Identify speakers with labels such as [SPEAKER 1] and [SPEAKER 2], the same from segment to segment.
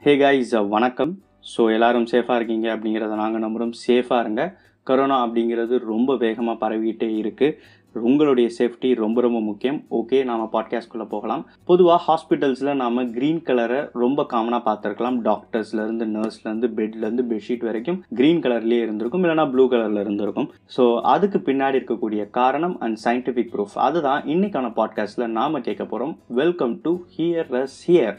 [SPEAKER 1] hey guys வணக்கம் so எல்லாரும் சேஃபாக இருக்கீங்க அப்படிங்கிறத நாங்கள் நம்புகிறோம் சேஃபாக இருங்க கொரோனா அப்படிங்கிறது ரொம்ப வேகமாக பரவிக்கிட்டே இருக்குது உங்களுடைய சேஃப்டி ரொம்ப ரொம்ப முக்கியம் ஓகே நாம் பாட்காஸ்ட்குள்ளே போகலாம் பொதுவாக ஹாஸ்பிட்டல்ஸில் நாம் க்ரீன் கலரை ரொம்ப காமனாக பார்த்துருக்கலாம் டாக்டர்ஸ்லேருந்து நர்ஸ்லேருந்து பெட்லேருந்து பெட்ஷீட் வரைக்கும் க்ரீன் கலர்லேயே இருந்திருக்கும் இல்லைனா ப்ளூ கலரில் இருந்திருக்கும் ஸோ அதுக்கு பின்னாடி இருக்கக்கூடிய காரணம் அண்ட் சயின்டிஃபிக் ப்ரூஃப் அதுதான் இன்னைக்கான பாட்காஸ்ட்டில் நாம் கேட்க போகிறோம் welcome to here as here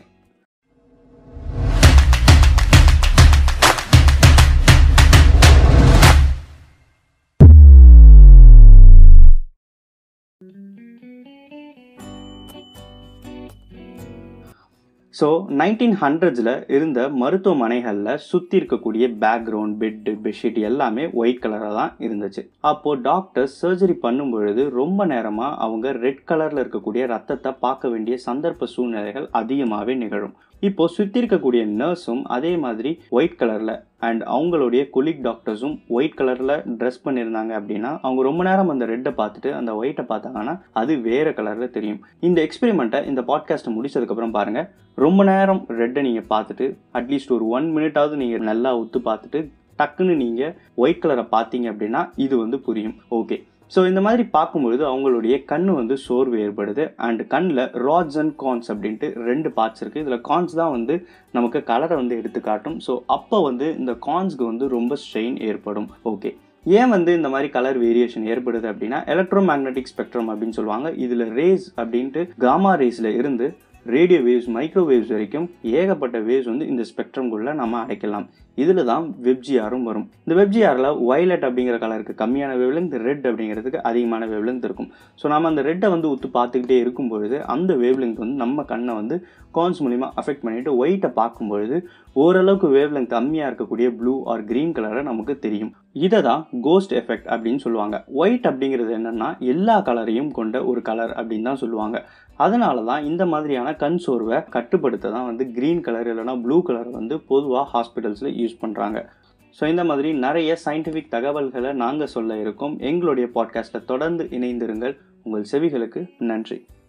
[SPEAKER 1] so nineteen ஹண்ட்ரட்ஸில் இருந்த மருத்துவமனைகளில் சுற்றி இருக்கக்கூடிய பேக்ரவுண்ட் பெட்டு பெட்ஷீட் எல்லாமே ஒயிட் கலராக தான் இருந்துச்சு அப்போது டாக்டர்ஸ் சர்ஜரி பண்ணும் பொழுது ரொம்ப நேரமாக அவங்க ரெட் கலரில் இருக்கக்கூடிய ரத்தத்தை பார்க்க வேண்டிய சந்தர்ப்ப சூழ்நிலைகள் அதிகமாகவே நிகழும் இப்போ சுற்றி இருக்கக்கூடிய நர்ஸும் அதே மாதிரி ஒயிட் கலரில் அண்ட் அவங்களுடைய கொலிக் டாக்டர்ஸும் ஒயிட் கலரில் ட்ரெஸ் பண்ணியிருந்தாங்க அப்படின்னா அவங்க ரொம்ப நேரம் அந்த ரெட்டை பார்த்துட்டு அந்த ஒயிட்டை பார்த்தாங்கன்னா அது வேறு கலரில் தெரியும் இந்த எக்ஸ்பெரிமெண்ட்டை இந்த பாட்காஸ்ட்டை முடிச்சதுக்கப்புறம் பாருங்கள் ரொம்ப நேரம் ரெட்டை நீங்கள் பார்த்துட்டு அட்லீஸ்ட் ஒரு ஒன் மினிட்டாவது நீங்கள் நல்லா ஒத்து பார்த்துட்டு டக்குன்னு நீங்கள் ஒயிட் கலரை பார்த்தீங்க அப்படின்னா இது வந்து புரியும் ஓகே ஸோ இந்த மாதிரி பார்க்கும்பொழுது அவங்களுடைய கண் வந்து சோர்வு ஏற்படுது அண்ட் கண்ணில் ராட்ஸ் அண்ட் கான்ஸ் அப்படின்ட்டு ரெண்டு பார்ட்ஸ் இருக்குது இதில் கான்ஸ் தான் வந்து நமக்கு கலரை வந்து எடுத்து காட்டும் ஸோ அப்போ வந்து இந்த கான்ஸ்க்கு வந்து ரொம்ப ஸ்ட்ரெயின் ஏற்படும் ஓகே ஏன் வந்து இந்த மாதிரி கலர் வேரியேஷன் ஏற்படுது அப்படின்னா எலக்ட்ரோ மேக்னட்டிக் ஸ்பெக்ட்ரம் அப்படின்னு சொல்லுவாங்க இதில் ரேஸ் அப்படின்ட்டு காமா ரேஸில் இருந்து ரேடியோ வேவ்ஸ் மைக்ரோவேவ்ஸ் வரைக்கும் ஏகப்பட்ட வேவ்ஸ் வந்து இந்த ஸ்பெக்ட்ரம்குள்ளே நம்ம அடைக்கலாம் இதில் தான் வெப்ஜிஆரும் வரும் இந்த வெப்ஜிஆரில் வயலட் அப்படிங்கிற கலருக்கு கம்மியான வேவ்லென்த் ரெட் அப்படிங்கிறதுக்கு அதிகமான வேவ்லென்த் இருக்கும் ஸோ நம்ம அந்த ரெட்டை வந்து உத்து பார்த்துக்கிட்டே இருக்கும் பொழுது அந்த வேவ்லென்த் வந்து நம்ம கண்ணை வந்து கான்ஸ் மூலிமா அஃபெக்ட் பண்ணிவிட்டு ஒயிட்டை பார்க்கும்பொழுது ஓரளவுக்கு வேவ்லென்த் கம்மியாக இருக்கக்கூடிய ப்ளூ ஆர் க்ரீன் கலரை நமக்கு தெரியும் இதை தான் கோஸ்ட் எஃபெக்ட் அப்படின்னு சொல்லுவாங்க ஒயிட் அப்படிங்கிறது என்னென்னா எல்லா கலரையும் கொண்ட ஒரு கலர் அப்படின்னு தான் சொல்லுவாங்க அதனால தான் இந்த மாதிரியான கண் சோர்வை கட்டுப்படுத்த தான் வந்து க்ரீன் கலர் இல்லைனா ப்ளூ கலர் வந்து பொதுவாக ஹாஸ்பிட்டல்ஸில் யூஸ் பண்ணுறாங்க ஸோ இந்த மாதிரி நிறைய சயின்டிஃபிக் தகவல்களை நாங்கள் சொல்ல இருக்கோம் எங்களுடைய பாட்காஸ்ட்டில் தொடர்ந்து இணைந்திருங்கள் உங்கள் செவிகளுக்கு நன்றி